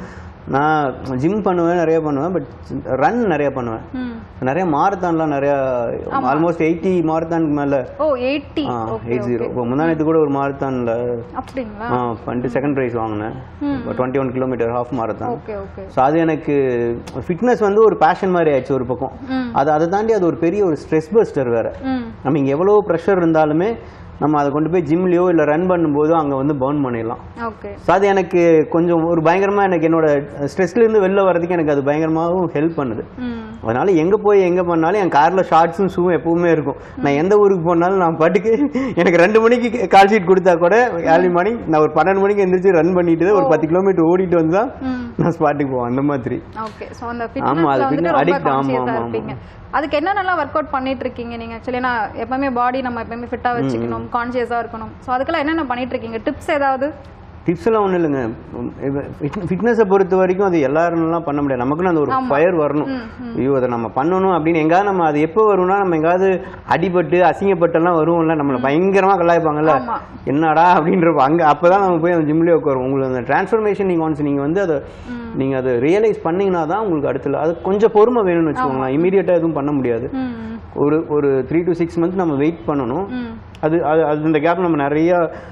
நான் ஜிம் பண்ணுவேன் நிறைய பண்ணுவேன் பட் ரன் நிறைய பண்ணுவேன் ம் நிறைய மாரத்தான்லாம் நிறைய ஆல்மோஸ்ட் எயிட்டி மாரத்தானுக்கு மேல ஓ எயிட்டி ஓகே எயிட் ஜீரோ இப்போ முந்தானத்து கூட ஒரு மாரத்தான்ல அப்படிங்களா பண்ணிட்டு செகண்ட் ப்ரைஸ் வாங்கினேன் twenty one kilometre half marathon okay okay so அது எனக்கு ஃபிட்னஸ் வந்து ஒரு பேஷன் மாதிரி ஆயிடுச்சு ஒரு பக்கம் ம். அது அதை தாண்டி அது ஒரு பெரிய ஒரு ஸ்ட்ரெஸ் பஸ்டர் வேற ம் நம்ம இங்கே எவ்வளோ ப்ரெஷர் இருந்தாலுமே நம்ம அதை கொண்டு போய் ஜிம்லேயோ இல்லை ரன் பண்ணும்போதோ அங்கே வந்து பர்ன் பண்ணிடலாம் ஓகே ஸோ அது எனக்கு கொஞ்சம் ஒரு பயங்கரமாக எனக்கு என்னோட ஸ்ட்ரெஸ்லேருந்து வெளில வரதுக்கு எனக்கு அது பயங்கரமாகவும் ஹெல்ப் பண்ணுது ம் அதனால எங்கே போய் எங்கே பண்ணாலும் என் காரில் ஷார்ட்ஸும் ஷூவும் எப்பவுமே இருக்கும் நான் எந்த ஊருக்கு போனாலும் நான் பாட்டுக்கு எனக்கு ரெண்டு மணிக்கு கால் ஷீட் கொடுத்தா கூட ஏர்லி மார்னிங் நான் ஒரு பன்னெண்டு மணிக்கு எந்திரிச்சு ரன் பண்ணிட்டு ஒரு பத்து கிலோமீட்டர் ஓடிட்டு வந்து தான் ம் நான் ஸ்பாட்டுக்கு போவேன் அந்த மாதிரி ஓகே சோ அந்த ஆமா, அது ஃபிட்னஸ்ல வந்துட்டு fitness ரொம்ப addict, ஆமா, கான்ஷியஸா ஆமா, இருப்பீங்க அதுக்கு என்னென்னலாம் ஒர்க் அவுட் பண்ணிட்டு இருக்கீங்க நீங்க ஆக்சுவலி நான் எப்பவுமே பாடி நம்ம எப்பவுமே ஃபிட்டா வச்சுக்கணும் கான்ஷியஸா இருக்கணும் சோ அதுக்கெல்லாம் என்னென்ன பண்ணிட்டு இருக்கீங்க டிப்ஸ் ஏதாவது டிப்ஸ் எல்லாம் ஒன்றும் இல்லைங்க ஃபிட்னஸை பொறுத்த வரைக்கும் அது எல்லாரும்லாம் பண்ண முடியாது நமக்குன்னு அந்த ஒரு ஃபயர் வரணும் ஐயோ அதை நம்ம பண்ணணும் அப்படின்னு எங்காவது நம்ம அது எப்போ வரும்னா நம்ம எங்காவது அடிபட்டு அசிங்கப்பட்டெல்லாம் வருவோம்ல நம்மளை பயங்கரமாக கலாய்ப்பாங்கல்ல ஆமா. என்னடா அப்படின்றப்ப அங்கே அப்போ தான் நம்ம போய் அந்த ஜிம்லேயே உட்காருவோம் உங்களுக்கு அந்த டிரான்ஸ்ஃபர்மேஷன் நீங்கள் ஒன்ஸ் நீங்கள் வந்து அதை நீங்கள் அதை ரியலைஸ் பண்ணீங்கன்னா தான் உங்களுக்கு அடுத்துல அது கொஞ்சம் பொறுமை வேணும்னு வச்சுக்கோங்களேன் இமீடியட்டாக எதுவும் பண்ண முடியாது ம் ஒரு ஒரு த்ரீ டு சிக்ஸ் மந்த் நம்ம வெயிட் பண்ணணும் ம் அது அது அது இந்த கேப் நம்ம நிறைய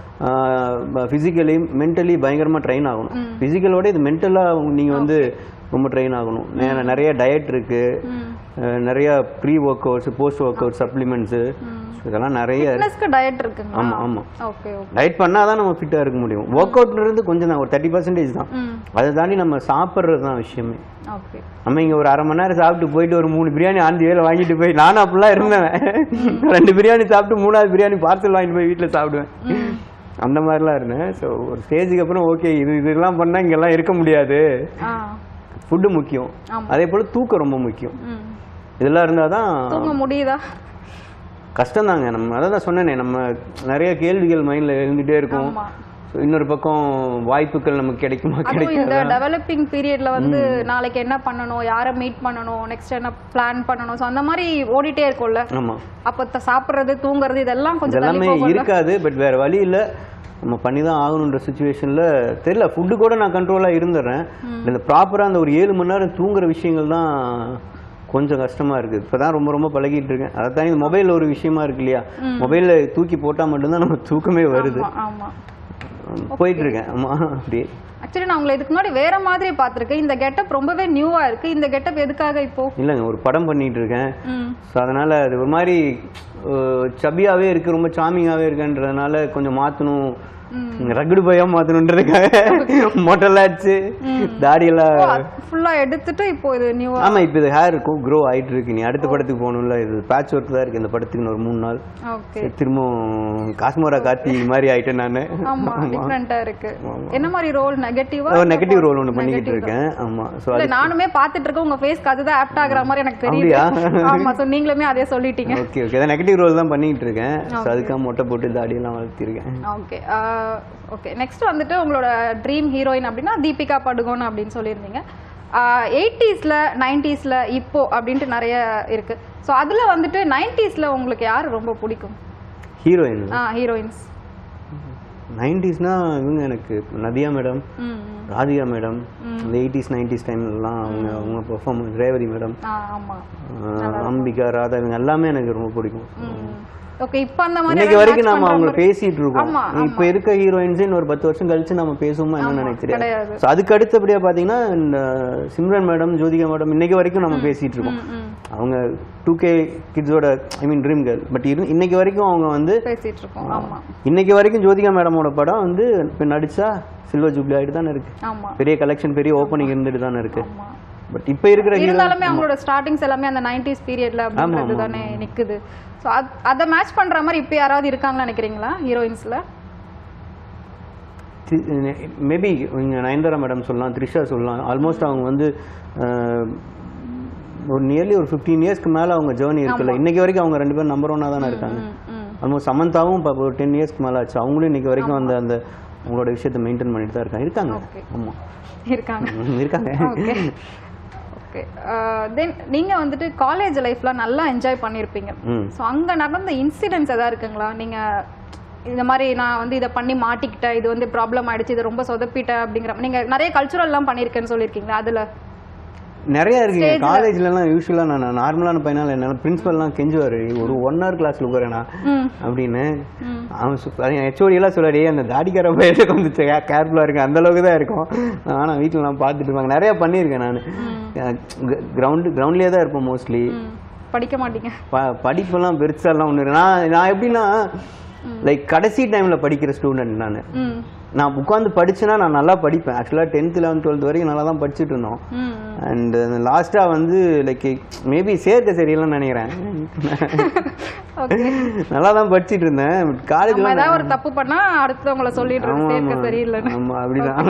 ஃபிசிக்கலி மென்டலி பயங்கரமாக ட்ரெயின் ஆகணும் ஃபிசிக்கலோட இது மென்டலாக நீங்கள் வந்து ரொம்ப ட்ரெயின் ஆகணும் நே- நிறைய டயட் இருக்கு ம் அஹ், நிறைய pre workouts post workout supplements இதெல்லாம் நிறைய இருக்கு ஃபிட்னஸ்க்கு டயட் இருக்குங்களா ஆமாம் ஆமாம் ஓகே ஓகே டயட் பண்ணால் தான் நம்ம ஃபிட்டாக இருக்க முடியும் ஒர்க் அவுட்ன்றது கொஞ்சம் தான் ஒரு தேர்ட்டி பர்சன்டேஜ் தான் ம் அதை தாண்டி நம்ம சாப்பிட்றது தான் விஷயமே ஓகே நம்ம இங்க ஒரு அரை மணி நேரம் சாப்பிட்டு போயிட்டு ஒரு மூணு பிரியாணி ஆந்தி வேலை வாங்கிட்டு போய் நானும் அப்படிலாம் இருந்தேன் ரெண்டு பிரியாணி சாப்பிட்டு மூணாவது பிரியாணி பார்சல் வாங்கிட்டு போய் வீட்டில் சாப்பிடுவேன் அந்த மாதிரிலாம் இருந்தேன் ஸோ ஒரு ஸ்டேஜுக்கு அப்புறம் ஓகே இது இதெல்லாம் பண்ணால் இங்கெல்லாம் இருக்க முடியாது ஆ ஃபுட்டு முக்கியம் ஆமா. அதே போல் தூக்கம் ரொம்ப முக்கியம் ம் இதெல்லாம் இருந்தால் தான் தூங்க முடியுதா கஷ்டம்தாங்க நம்ம அதை தான் சொன்னேனே நம்ம நிறைய கேள்விகள் மைண்டில் எழுந்துகிட்டே இருக்கும் ஆமா So, இன்னொரு பக்கம் வாய்ப்புகள் நமக்கு கிடைக்குமா அதுவும் இந்த கிடைக்காதா டெவலப்பிங் பீரியட்ல வந்து நாளைக்கு என்ன பண்ணணும் யாரை மீட் பண்ணணும் நெக்ஸ்ட் என்ன பிளான் பண்ணணும் ஸோ அந்த மாதிரி ஓடிட்டே இருக்கும்ல ஆமாம் அப்போ த- சாப்பிடுறது தூங்குறது இதெல்லாம் கொஞ்சம் தள்ளி இதெல்லாமே போகும்ல இருக்காது பட் வேற வழி இல்ல நம்ம பண்ணி தான் ஆகணுன்ற சுச்சுவேஷனில் தெரியல ஃபுட்டு கூட நான் கண்ட்ரோலாக இருந்துடுறேன் இந்த ப்ராப்பராக அந்த ஒரு ஏழு மணி நேரம் தூங்குற விஷயங்கள் தான் கொஞ்சம் கஷ்டமா இருக்கு இப்பதான் ரொம்ப ரொம்ப பழகிட்டு இருக்கேன் அதை தாண்டி மொபைல் ஒரு விஷயமா இருக்கு இல்லையா மொபைல்ல தூக்கி போட்டா மட்டும்தான் நம்ம தூக்கமே வருது ஆமா, ஆமா போயிட்டு இருக்கேன் ஆமா அப்படியே ஆக்சுவலி நான் உங்களை இதுக்கு முன்னாடி வேற மாதிரி பார்த்திருக்கேன் இந்த கெட்டப் ரொம்பவே நியூவா இருக்கு இந்த கெட்டப் எதுக்காக இப்போ இல்லைங்க ஒரு படம் பண்ணிட்டு இருக்கேன் ம் ஸோ அதனால அது ஒரு மாதிரி சபியாவே இருக்கு ரொம்ப சாமிங்காவே இருக்குன்றதுனால கொஞ்சம் மாத்தணும் ரகுடு பையா மாத்தணுன்றதுக்காக மொட்டெல்லாம் அடிச்சு தாடியெல்லாம் ஃபுல்லா எடுத்துட்டு இப்போ இது நியூவா ஆமா இப்போ இது ஹேர் இருக்கும் க்ரோ ஆயிட்டு இருக்கு நீ அடுத்த படத்துக்கு போகணும்ல இது பேட்ச் ஒர்க் தான் இருக்கு இந்த படத்துக்கு இன்னும் ஒரு மூணு நாள் ஓகே சரி, திரும்பவும் காஸ்மோரா கார்த்தி மாதிரி ஆயிட்டேன் நானு ஆமா டிஃப்ரெண்டா இருக்கு என்ன மாதிரி ரோல் நெகட்டிவா ஒரு நெகட்டிவ் ரோல் ஒன்று பண்ணிக்கிட்டு இருக்கேன் ஆமா ஸோ இல்ல நானுமே பாத்துட்டு இருக்கேன் உங்க ஃபேஸ்க்கு அதுதான் ஆப்ட் ஆகுற மாதிரி எனக்கு தெரியுது அப்படியா? ஆமா சோ நீங்களுமே அதே சொல்லிட்டீங்க ஓகே ஓகே அதான் நெகட்டிவ் ரோல் தான் பண்ணிக்கிட்டு இருக்கேன் ஸோ அதுக்காக மொட்டை போட்டு தாடியெல்லாம் வளர்த்திருக்கேன் ஓகே ஓகே நெக்ஸ்ட் வந்துட்டு உங்களோட ட்ரீம் ஹீரோயின் அப்படின்னா தீபிகா படுகோன் அப்படின்னு சொல்லியிருந்தீங்க எயிட்டிஸ்ல நைன்டிஸ்ல இப்போ அப்படின்ட்டு நிறைய இருக்கு ஸோ அதுல வந்துட்டு நைன்டிஸ்ல உங்களுக்கு யார் ரொம்ப பிடிக்கும் ஹீரோயின் ஆ ஹீரோயின்ஸ் நைன்டிஸ்னா இவங்க எனக்கு நதியா மேடம் ம் ராதிகா மேடம் இந்த எயிட்டிஸ் நைன்டிஸ் டைம்லலாம் அவங்க அவங்க பெர்ஃபார்மன்ஸ் ரேவதி மேடம் ஆ ஆமா அம்பிகா ராதா இவங்க எல்லாமே எனக்கு ரொம்ப பிடிக்கும் ஓகே இப்போ அந்த மாதிரி இன்னைக்கு ஏதாவது வரைக்கும் match நம்ம பண்ற அவங்கள மாதிரி- பேசிட்டு இருக்கோம் ஆமா, இப்ப இருக்க ஹீரோயின்ஸ் ஒரு பத்து வருஷம் கழிச்சு நம்ம பேசுவோமா என்னன்னு எனக்கு தெரியாது கிடையாது. So, அதுக்கு அடுத்தபடியா பாத்தீங்கன்னா இந்த சிம்ரன் மேடம் ஜோதிகா மேடம் இன்னைக்கு வரைக்கும் நம்ம பேசிட்டு இருக்கோம் ம், ம் அவங்க டூ கே கிட்ஸோட I mean dream girl but இன்னைக்கு வரைக்கும் அவங்க வந்து பேசிட்டு இருக்கோம் ஆமா இன்னைக்கு வரைக்கும் ஜோதிகா மேடமோட படம் வந்து இப்ப நடிச்சா சில்வர் ஜூப்ளி ஆயிட்டு தானே இருக்கு ஆமா பெரிய கலெக்ஷன் பெரிய ஓப்பனிங் இருந்துட்டு தானே இருக்கு ஆமா பட் இப்ப இருக்கிற hero- இருந்தாலுமே அவங்களோட ஸ்டார்டிங்ஸ் எல்லாமே அந்த நைன்டிஸ் பீரியட்ல அப்படின்றது தானே நிக்குது ஸோ அதை மேட்ச் பண்ற மாதிரி இப்போ யாராவது இருக்காங்கன்னு நினைக்கிறீங்களா ஹீரோயின்ஸ்ல மேபி இங்கே நயன்தாரா மேடம் சொல்லலாம் த்ரிஷா சொல்லலாம் ஆல்மோஸ்ட் அவங்க வந்து அஹ், ஒரு நியர்லி ஒரு ஃபிஃப்டீன் இயர்ஸ்க்கு மேலே அவங்க ஜேர்னி இருக்குல்ல இன்னைக்கு வரைக்கும் அவங்க ரெண்டு பேரும் நம்பர் ஒன்னாக தானே இருக்காங்க ம் ம் ஆல்மோஸ்ட் சமந்தாவும் இப்போ ஒரு டென் இயர்ஸ்க்கு மேலே ஆச்சு அவங்களும் இன்னைக்கு வரைக்கும் அந்த அந்த அவங்களோட விஷயத்தை மெயின்டைன் பண்ணிட்டு தான் இருக்காங்க இருக்காங்க Okay. ஆமாம் இருக்காங்க இருக்காங்க ஓகே ஓகே தென் நீங்க வந்துட்டு காலேஜ் லைஃப்ல நல்லா என்ஜாய் பண்ணியிருப்பீங்க ம் ஸோ அங்க நடந்த இன்சிடென்ட்ஸ் எதாவது இருக்குங்களா நீங்க இந்த மாதிரி நான் வந்து இதை பண்ணி மாட்டிக்கிட்டேன் இது வந்து ப்ராப்ளம் ஆயிடுச்சு இது ரொம்ப சொதப்பிட்டேன் அப்படிங்கிற நீங்க நிறைய கல்ச்சுரல்லாம் பண்ணியிருக்கேன்னு சொல்லியிருக்கீங்களா அதுல நிறைய இருக்குங்க Stage ல- காலேஜ்லலாம் யூஸ்வலாக நான் நார்மலான பையனால என்னால பிரின்சிபல்லாம் கெஞ்சுவார் ஒரு ஒன் ஹவர் கிளாஸ்ல உட்காரேனா ம் அப்படின்னு ம் அவன் ஹெச்ஓடி எல்லாம் சொல்றாரு "ஏய், அந்த தாடிக்கார பையன் கொஞ்சம் கேர்ஃபுல்லாக இருக்கு அந்த அளவுக்கு தான் இருக்கும் ஆனால் வீட்டில் நான் பார்த்துட்டு இருப்பாங்க நிறைய பண்ணியிருக்கேன் நான் கிரவுண்டு கிரவுண்ட்லேயே தான் இருப்பேன் மோஸ்ட்லி ம். படிக்க மாட்டீங்க ப படிப்பெல்லாம் பெருசாலாம் ஒன்று நான் நான் எப்படின்னா லைக் கடைசி டைமில் படிக்கிற ஸ்டூடெண்ட் நான் ம் நான் உட்காந்து படிச்சேன்னா நான் நல்லா படிப்பேன் ஆக்சுவலாக டென்த் லெவன்த் டுவெல்த் வரைக்கும் நல்லா தான் படிச்சுட்டு இருந்தோம் ம் அண்ட் லாஸ்ட்டாக வந்து லைக் மேபி சேர்க்க சரியில்லைன்னு நினைக்கிறேன் ஓகே நல்லா தான் படிச்சுட்டு இருந்தேன் நம்ம காலேஜ்லாம் ஏதாவது ஒரு தப்பு பண்ணா அடுத்தவங்கள சொல்லிடுறது ஆமா, சேர்க்க ஆமா. சரியில்லைன்னு ஆமா அப்படிதான்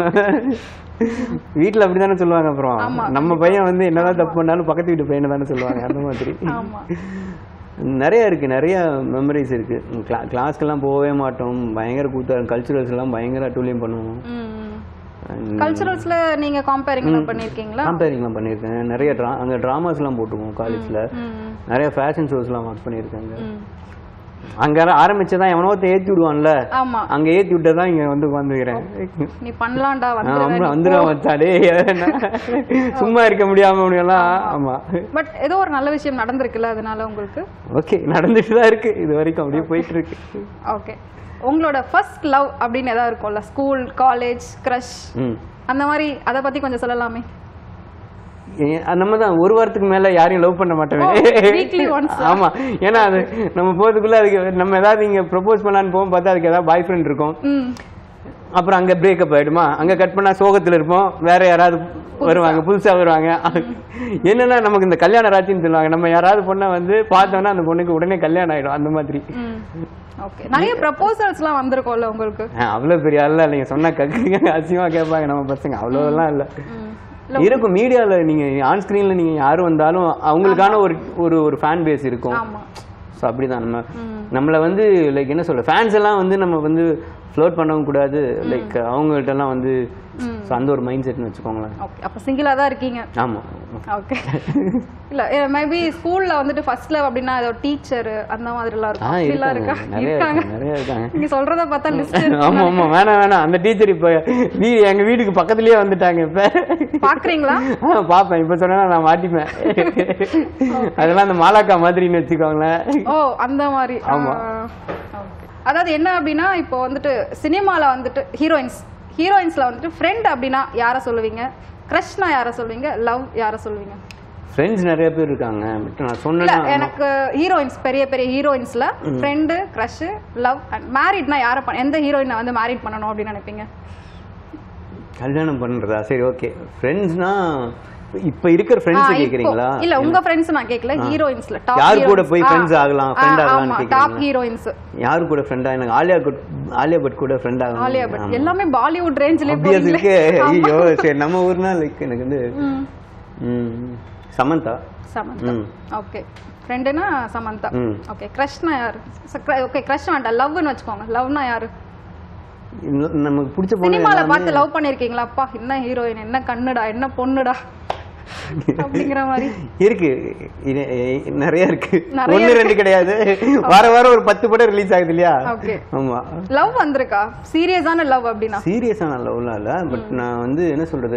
வீட்ல அப்படிதானே சொல்லுவாங்க அப்புறம் ஆமா, நம்ம பையன் வந்து என்னதான் தப்பு பண்ணாலும் பக்கத்து வீட்டு பையனை தானே சொல்லுவாங்க அந்த மாதிரி ஆமா நிறைய இருக்கு நிறைய மெமரிஸ் இருக்கு கிளா கிளாஸ்க்கெல்லாம் போகவே மாட்டோம் பயங்கர கூத்தா கல்ச்சுரல்ஸ் எல்லாம் பயங்கர அட்டூழியம் பண்ணுவோம் கல்ச்சுரல்ஸ்ல நீங்க காம்பேரிங் பண்ணிருக்கீங்களா காம்பேரிங்லாம் பண்ணியிருக்கேன் நிறைய ட்ரா அங்கே ட்ராமாஸ்லாம் போட்டுருக்கோம் காலேஜில் ம் நிறைய ஃபேஷன் ஷோஸ்லாம் ஒர்க் பண்ணியிருக்காங்க ம். அங்கே ஆரம்பிச்சதான் எவனோ ஒருத்தன் ஏற்றி விடுவான்ல ஆமா அங்கே ஏற்றி விட்டு தான் இங்கே வந்து உட்காந்துக்கிறேன் நீ பண்ணலாம்டா வந்து வந்துடும் வச்சாடே சும்மா இருக்க முடியாம அப்படியெல்லாம் ஆமா பட் ஏதோ ஒரு நல்ல விஷயம் நடந்திருக்குல்ல அதனால உங்களுக்கு ஓகே நடந்துட்டு தான் இருக்கு இது வரைக்கும் அப்படியே போயிட்டு இருக்கு ஓகே உங்களோட ஃபர்ஸ்ட் லவ் அப்படின்னு ஏதாவது இருக்கும்ல ஸ்கூல் காலேஜ் க்ரஷ் ம் அந்த மாதிரி அதை பத்தி கொஞ்சம் சொல்லலாமே ஏ- நம்ம தான் ஒரு வாரத்துக்கு மேல யாரையும் லவ் பண்ண மாட்டோமே weekly once. ஆமா ஏன்னா அது நம்ம போறதுக்குள்ள அதுக்கு நம்ம ஏதாவது இங்க ப்ரப்போஸ் பண்ணலான்னு போகும் பார்த்தா அதுக்கு ஏதாவது பாய் ஃப்ரெண்ட் இருக்கும் ம் அப்புறம் அங்க பிரேக்கப் ஆயிடுமா அங்க கட் பண்ணா சோகத்துல இருப்போம் வேற யாராவது வருவாங்க புதுசா வருவாங்க என்னன்னா நமக்கு இந்த கல்யாண ராட்சின்னு சொல்லுவாங்க நம்ம யாராவது பொண்ணை வந்து பார்த்தோம்னா அந்த பொண்ணுக்கு உடனே கல்யாணம் ஆயிடும் அந்த மாதிரி ம் ஓகே நிறைய ப்ரப்போசல்ஸ்லாம் வந்திருக்கும்ல உங்களுக்கு ஆ, அவ்வளவு பெரிய ஆள் இல்லைங்க சொன்னா கக்குங்க அசியமா கேட்பாங்க நம்ம பசங்க அவ்வளோலாம் இல்ல ம் இருக்கும் மீடியால நீங்க ஆன் ஸ்கிரீன்ல நீங்க யாரு வந்தாலும் அவங்களுக்கான ஒரு ஒரு ஒரு ஃபேன் பேஸ் இருக்கும் ஆமா ஸோ அப்படிதான் நம்ம ம் நம்மள வந்து லைக் என்ன சொல்ல ஃபேன்ஸ் எல்லாம் வந்து நம்ம வந்து ஃப்ளோட் பண்ணவும் கூடாது லைக் அவங்கள்ட்ட எல்லாம் வந்து ம். so அந்த ஒரு மைண்ட் செட்னு வச்சுக்கோங்களேன் ஓகே அப்போ சிங்கிளாக தான் இருக்கீங்க ஆமா ஓகே இல்ல மேபி ஸ்கூல்ல வந்துட்டு ஃபர்ஸ்ட் லவ் அப்படின்னா ஏதோ டீச்சர் அந்த மாதிரிலாம் ஆ இருக்கும் அப்படிலாம் இருக்கா இருக்காங்க நிறைய இருக்காங்க இருக்காங்க நிறைய இருக்காங்க நீங்க சொல்றத பார்த்தா லிஸ்ட் ஆமா ஆமா வேணாம் வேணாம் அந்த டீச்சர் இப்ப வீ எங்க வீட்டுக்கு பக்கத்துலயே வந்துட்டாங்க இப்ப பாக்குறீங்களா ஆ, பாப்பேன் இப்ப சொன்னா நான் மாட்டிப்பேன் அதெல்லாம் அந்த மாலாக்கா மாதிரின்னு வச்சுக்கோங்களேன் ஓ அந்த மாதிரி ஆமா. ஆ, okay. அதாவது என்ன அப்படின்னா இப்போ வந்துட்டு சினிமால வந்துட்டு ஹீரோயின்ஸ் ஹீரோயின்ஸ்ல வந்துட்டு ஃப்ரெண்ட் அப்படின்னா யாரை சொல்லுவீங்க க்ரஷ்னா யாரை சொல்லுவீங்க லவ் யாரை சொல்லுவீங்க ஃப்ரெண்ட்ஸ் நிறைய பேர் இருக்காங்க பட் நான் இல்ல சொன்னேன்னா எனக்கு ஹீரோயின்ஸ் பெரிய பெரிய ஹீரோயின்ஸ்ல ஃப்ரெண்டு க்ரஷ் லவ் அண்ட் மேரிட்னா யாரை பண்ண எந்த ஹீரோயினை வந்து மேரிட் பண்ணணும் அப்படின்னு நினைப்பீங்க கல்யாணம் பண்றதா சரி ஓகே ஃப்ரெண்ட்ஸ்னா இப்ப இருக்கிற ஃப்ரெண்ட்ஸ் ஆ, இப்போ- கேக்குறீங்களா இல்ல உங்க ஃப்ரெண்ட்ஸ் நான் கேக்கல ஹீரோயின்ஸ்ல டாப் யாரு கூட போய் friends ஆகலாம், friend ஆகலாம்னு டாப் கேக்குறீங்களா? ஹீரோயின்ஸ் யாரு கூட ஃப்ரெண்டா எனக்கு ஆலியா பட் ஆலியா பட் கூட ஃப்ரெண்ட் ஆகணும் ஆலியா பட் எல்லாமே பாலிவுட் ரேஞ்சிலே அப்படியா போறீங்களே இருக்கு ஐயோ சரி நம்ம ஊர்னா லைக் எனக்கு வந்து ம். ம், சமந்தா சமந்தா ம். ஓகே ஃப்ரெண்டுனா சமந்தா ம். ஓகே க்ரஷ்னா யாரு ஓகே க்ரஷ் வேண்டாம் லவ்னு வச்சுக்கோங்க லவ்னா யாரு இன்னும் நமக்கு பிடிச்ச பொண்ணு சினிமால எல்லாமே- பார்த்து லவ் பண்ணிருக்கீங்களா அப்பா என்ன ஹீரோயின் என்ன கண்ணுடா என்ன பொண்ணுடா அப்படிங்கிற மாதிரி இருக்கு இது- நிறைய இருக்கு நிறைய ஒண்ணு ரெண்டு கிடையாது வார வாரம் ஒரு பத்து படம் ரிலீஸ் ஆகுது இல்லையா ஓகே ஆமா லவ் வந்திருக்கா சீரியஸான லவ் அப்படின்னா சீரியஸான லவ்லாம் இல்லை பட் நான் வந்து என்ன சொல்றது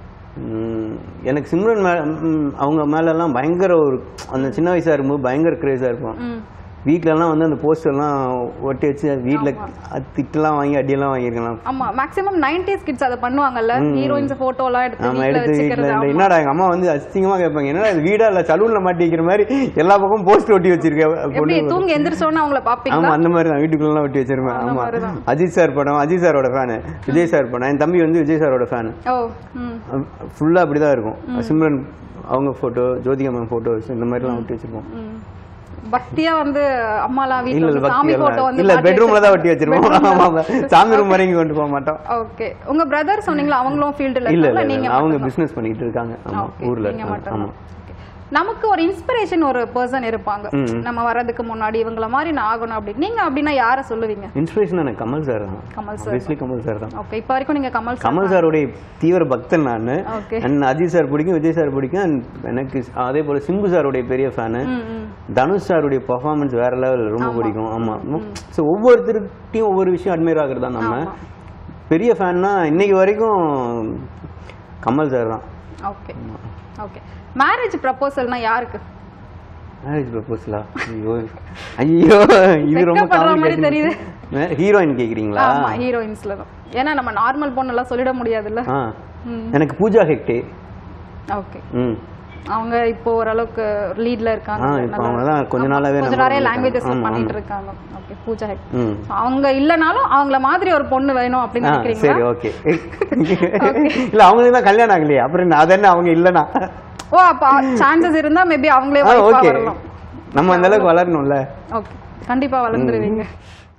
ம், எனக்கு சிம்ரன் மே ம், அவங்க மேலெல்லாம் பயங்கர ஒரு அந்த சின்ன வயசா இருக்கும்போது பயங்கர கிரேஸாக இருக்கும் ம் வீட்டிலலாம் வந்து அந்த போஸ்டர்லாம் ஒட்டி வச்சு வீட்டில் திட்டுலாம் வாங்கி அடியெல்லாம் வாங்கியிருக்கலாம் ஆமா மேக்ஸிமம் 90s கிட்ஸ் அதை பண்ணுவாங்கல்ல ஹீரோயின்ஸ் போட்டோ எல்லாம் எடுத்து ஆமா வீட்ல எடுத்து வீட்டில் வச்சுக்கிறது ஆமா. என்னடா எங்க அம்மா வந்து அசிங்கமா கேட்பாங்க என்னடா இது வீடா இல்ல சலூன்ல மாட்டி வைக்கிற மாதிரி எல்லா பக்கமும் போஸ்டர் ஒட்டி வச்சிருக்கேன் எப்படி பொண்ணு தூங்கி எந்திரிச்சோன்னு அவங்கள பாப்பீங்களா ஆமா அந்த மாதிரி தான் வீட்டுக்குள்ளலாம் ஒட்டி வச்சிருப்பேன் அந்த ஆமா மாதிரிதான். அஜித் சார் படம் அஜித் சாரோட ஃபேனு விஜய் சார் படம் என் தம்பி வந்து விஜய் சாரோட ஃபேனு ஓ ம் ஃபுல்லா அப்படிதான் இருக்கும் சிம்ரன் அவங்க போட்டோ ஜோதிகா மேம் போட்டோஸ் இந்த மாதிரிலாம் ஒட்டி வச்சிருப்போம் ம். பக்தியா வந்து அம்மாலாம் இல்ல வீட்ல இல்ல வந்து சாமி பக்தி போட்டோ எல்லாம் வந்து இல்ல மாட்டி பெட்ரூம்ல தான் ஒட்டி வச்சிருப்போம். வச்சிருப்போம் ஆமா ஆமா. சாமி ரூம் வரைக்கும் கொண்டு போக மாட்டோம் ஓகே உங்க பிரதர் சொன்னீங்களா அவங்களும் ஃபீல்டுல இல்ல இருக்காங்களா இல்ல நீங்க இல்ல அவங்க மட்டும்தான்? பிசினஸ் பண்ணிட்டு இருக்காங்க ஆமா Okay, ஊர்ல நீங்க இருக்காங்க. மட்டும்தான். ஆமா Okay. நமக்கு ஒரு இன்ஸ்பிரேஷன் ஒரு பர்சன் இருப்பாங்க ம். நம்ம வர்றதுக்கு முன்னாடி இவங்கள மாதிரி நான் ஆகணும் அப்படின்னு நீங்க அப்படின்னா யாரை சொல்லுவீங்க இன்ஸ்பிரேஷன் எனக்கு கமல் சார் தான் Kamal sir obviously Kamal sir தான் ஓகே இப்போ வரைக்கும் நீங்க கமல் சார் கமல் சாருடைய தீவிர பக்தன் நான் ஓகே அண்ட் அஜித் சார் பிடிக்கும் விஜய் சார் பிடிக்கும் and எனக்கு அதே போல சிம்பு சாருடைய பெரிய ஃபேனு ம் ம் தனுஷ் சாருடைய பர்ஃபார்மன்ஸ் வேற லெவல் ரொம்ப பிடிக்கும் ஆமா ஸோ ஒவ்வொருத்தருக்கிட்டையும் ஒவ்வொரு விஷயம் அட்மையர் ஆகுறது தான் நம்ம ஆமா. பெரிய ஃபேன்னா இன்னைக்கு வரைக்கும் கமல் சார் தான் ஓகே ஓகே மேரேஜ் ப்ரப்போசல்னா யாருக்கு மேரேஜ் ப்ரப்போசலா ஐயோ ஐயோ இது ரொம்ப வெட்கப்படுற மாதிரி தெரியுது. ஹீரோயின் கேக்குறீங்களா ஆமா ஹீரோயின்ஸ்ல தான் ஏன்னா நம்ம நார்மல் பொண்ணெல்லாம் சொல்லிட முடியாதுல்ல ஆ ம். எனக்கு பூஜா ஹெக்டே ஓகே ம் அவங்க இப்போ ஓரளவுக்கு லீட்ல இருக்காங்க ஆ, இப்போ நல்லா- அவங்க தான் கொஞ்ச ஆமா, நாளாவே கொஞ்சம் நம்ம நிறைய இருக்காங்க. லாங்குவேஜஸ் ஆமா, பண்ணிட்டு ஆமா. இருக்காங்க ஓகே பூஜா ஹெக் ம் அவங்க இல்லனாலும் அவங்கள மாதிரி ஒரு பொண்ணு வேணும் அப்படின்னு ஆ நினைக்கிறீங்களா சரி ஓகே இல்ல அவங்களுக்கு தான் கல்யாணம் ஆகலையே அப்புறம் என்ன அது என்ன அவங்க இல்லைனா ஓ அப்ப சான்சஸ் இருந்தா மேபி அவங்களே ஆ wife ஆ ஓகே வரலாம் நம்ம அந்த அளவுக்கு வளரணும்ல ஓகே கண்டிப்பா வளர்ந்துருவீங்க